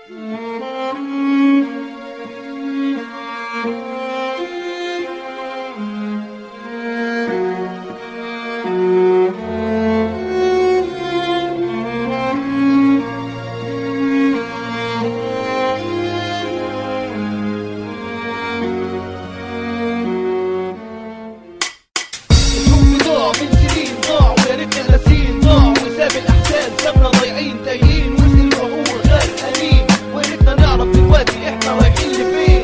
الحب ضاع من سنين ضاع ويا ريتنا ناسين ضاع وساب الاحزان سابنا ضايعين تايهين وسط البحور غرقانين ويا ريتنا نعرف دلوقتي احنا رايحين لفين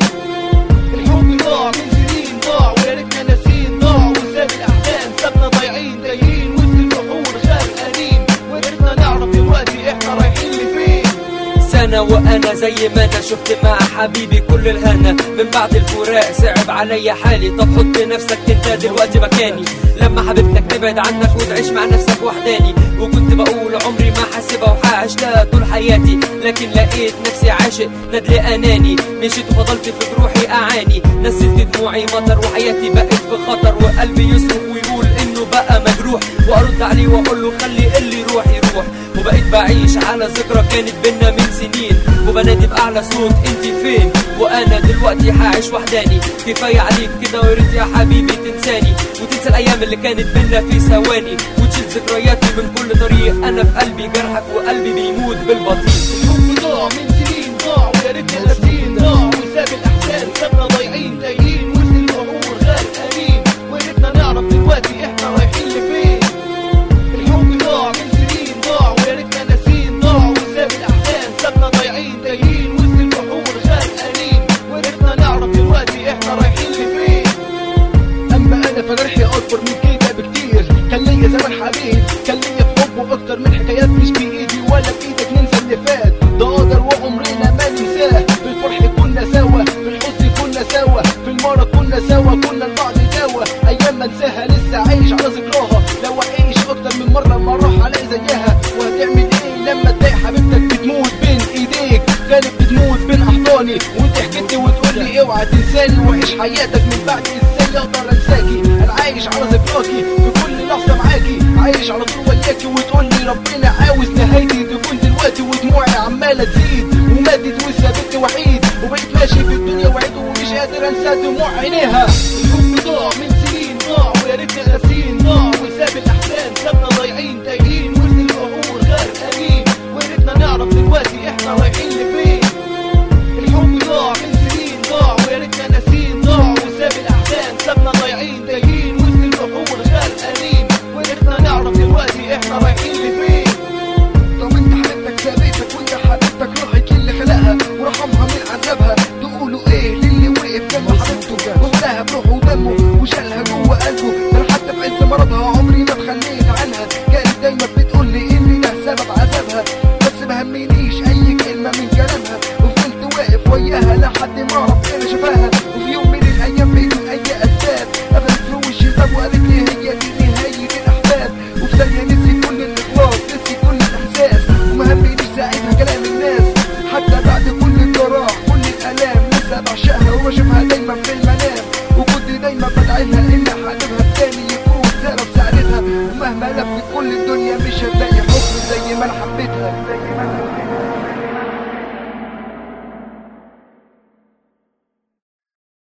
الحب ضاع من سنين ضاع ويا ريتنا ناسين ضاع وساب الاحزان سابنا ضايعين تايهين وسط البحور غرقانين ويا ريتنا نعرف دلوقتي احنا رايحين لفين سنة وأنا زي ما أنا شفت مع حبيبي كل الهنا من بعد الفراق صعب عليا حالي طب حط نفسك أنت دلوقتي مكاني لما حبيبتك تبعد عنك وتعيش مع نفسك وحداني وكنت بقول عمري ما حاسبها وحعيش لها طول حياتي لكن لقيت نفسي عاشق ندل أناني مشيت وفضلت في جروحي أعاني نزلت دموعي مطر وحياتي بقت في خطر وقلبي يصرخ ويقول إنه بقى مجروح وأرد عليه وأقول له خلي اللي يروح يروح وبقيت بعيش على ذكرى كانت بينا من سنين وبنادي بأعلى صوت انت فين وانا دلوقتي هعيش وحداني كفاية عليك كده ويا ريت يا حبيبي تنساني وتنسى الايام اللي كانت بينا في ثواني وتشيل ذكرياتي من كل طريق انا في قلبي جرحك وقلبي بيموت بالبطيء الحب ضاع من سنين ضاع ويا ريتنا ناسين ضاع وساب الاحزان سابنا ضايعين تايهين وسط البحور غرقانين ويا ريتنا نعرف دلوقتي احنا رايحين لفين الحب ضاع من سنين ضاع ويا ريتنا ناسين ضاع وساب الاحزان سابنا ضايعين تايهين وسط البحور غرقانين ويا ريتنا نعرف دلوقتي احنا رايحين لفين اما انا فجرحي اكبر من كده بكتير كان ليا زمان حبيب كان ليا في حبه اكتر من حكايات مش بايدي ولا بايدك ننسى اللي فات ده قدر وعمرنا ما ننساه في الفرح كنا سوا في الحزن كنا سوا في المرض كنا سوا كنا لبعض دوا ايام ما انساها لسه عايش على ذكراها لو اعيش اكتر من مره ما اروح الاقي زيها وهتعمل ايه لما تلاقي حبيبتك بتموت بين ايديك كانت بتموت بين احضاني وانت حكيت وتقول لي اوعى تنساني وعيش حياتك من بعد ازاي اقدر انساكي انا عايش على ذكراكي في كل لحظه معاكي عايش على طول وياكي وتقول لي ربنا عاوز نهايتي تكون دلوقتي ودموعي عماله تزيد ومادت وثابت وحيد وبقيت ماشي في الدنيا وعيد ومش قادر انسى دموع عينيها